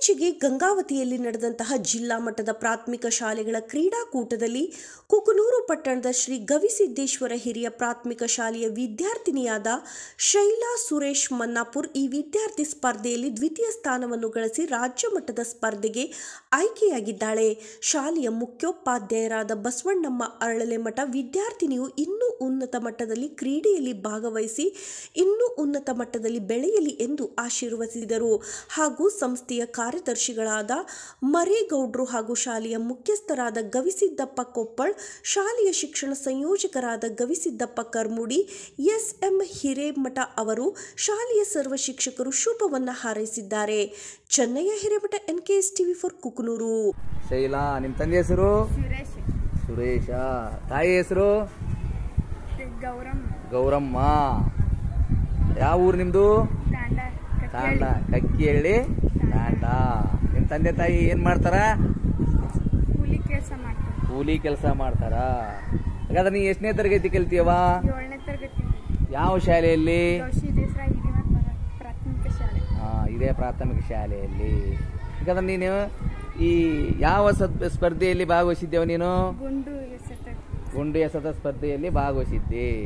ಇತ್ತೀಚೆಗೆ ಗಂಗಾವತಿಯಲ್ಲಿ ನಡೆದಂತಹ ಜಿಲ್ಲಾ ಮಟ್ಟದ ಪ್ರಾಥಮಿಕ ಶಾಲೆಗಳ ಕ್ರೀಡಾಕೂಟದಲ್ಲಿ ಕುಕನೂರು ಪಟ್ಟಣದ ಶ್ರೀ ಗವಿಸಿದ್ದೇಶ್ವರ ಹಿರಿಯ ಪ್ರಾಥಮಿಕ ಶಾಲೆಯ ವಿದ್ಯಾರ್ಥಿನಿಯಾದ ಶೈಲಾ ಸುರೇಶ್ ಮನ್ನಾಪುರ್ ಈ ವಿದ್ಯಾರ್ಥಿ ಸ್ಪರ್ಧೆಯಲ್ಲಿ ದ್ವಿತೀಯ ಸ್ಥಾನವನ್ನು ಗಳಿಸಿ ರಾಜ್ಯ ಮಟ್ಟದ ಸ್ಪರ್ಧೆಗೆ ಆಯ್ಕೆಯಾಗಿದ್ದಾಳೆ ಶಾಲೆಯ ಮುಖ್ಯೋಪಾಧ್ಯಾಯರಾದ ಬಸವಣ್ಣಮ್ಮ ಅರಳಲೆಮಠ ವಿದ್ಯಾರ್ಥಿನಿಯು ಇನ್ನೂ ಉನ್ನತ ಮಟ್ಟದಲ್ಲಿ ಕ್ರೀಡೆಯಲ್ಲಿ ಭಾಗವಹಿಸಿ ಇನ್ನೂ ಉನ್ನತ ಮಟ್ಟದಲ್ಲಿ ಬೆಳೆಯಲಿ ಎಂದು ಆಶೀರ್ವದಿಸಿದರು ಹಾಗೂ ಸಂಸ್ಥೆಯ ಕಾರ್ಯದರ್ಶಿಗಳಾದ ಮರೇಗೌಡ್ರು ಹಾಗೂ ಶಾಲೆಯ ಮುಖ್ಯಸ್ಥರಾದ ಗವಿಸಿದ್ದಪ್ಪ ಕೊಪ್ಪಳ್ ಶಾಲೆಯ ಶಿಕ್ಷಣ ಸಂಯೋಜಕರಾದ ಗವಿಸಿದ್ದಪ್ಪ ಕರ್ಮುಡಿ ಎಸ್ ಎಂ ಹಿರೇಮಠ ಅವರು ಶಾಲೆಯ ಸರ್ವ ಶಿಕ್ಷಕರು ಶುಭವನ್ನ ಹಾರೈಸಿದ್ದಾರೆ Chennayya Hiremath N K S TV for Kukanur Shaila ನಿಮ್ಮ ತಂದೆ ಹೆಸರು ಸುರೇಶ್ ಸುರೇಶ ತಾಯಿ ಹೆಸರು ಗೌರಮ್ ಗೌರಮ್ಮ ಯಾವ ಊರು ನಿಮ್ದು ತಾಂಡ ತಾಂಡ ಕಕ್ಕಿಹಳ್ಳಿ ತಾಂಡ ನಿಮ್ಮ ತಂದೆ ತಾಯಿ ಏನ್ ಮಾಡ್ತಾರ ಕೂಲಿ ಕೆಲಸ ಮಾಡ್ತಾರೆ ಕೂಲಿ ಕೆಲಸ ಮಾಡ್ತಾರ ಹಾಗಾದ್ರೆ ನೀ ಎಷ್ಟನೇ ತರಗತಿ ಕಲ್ತೀಯವ ಏಳನೇ ತರಗತಿ ಯಾವ ಶಾಲೆಯಲ್ಲಿ ಗೌಶಿ ದೇಸರಾಯಿ ಹಿರಿಯ ಪ್ರಾಥಮಿಕ ಶಾಲೆ ಆ, ಇದೇ ಪ್ರಾಥಮಿಕ ಶಾಲೆಯಲ್ಲಿ ಹಾಗಾದ್ರೆ ನೀನು ಈ ಯಾವ ಸದ್- ಸ್ಪರ್ಧೆಯಲ್ಲಿ ಭಾಗವಹಿಸಿದ್ದೇವ ನೀನು ಗುಂಡು ಎಸೆತ ಗುಂಡು ಎಸೆತ ಸ್ಪರ್ಧೆಯಲ್ಲಿ ಭಾಗವಹಿಸಿದ್ದೆ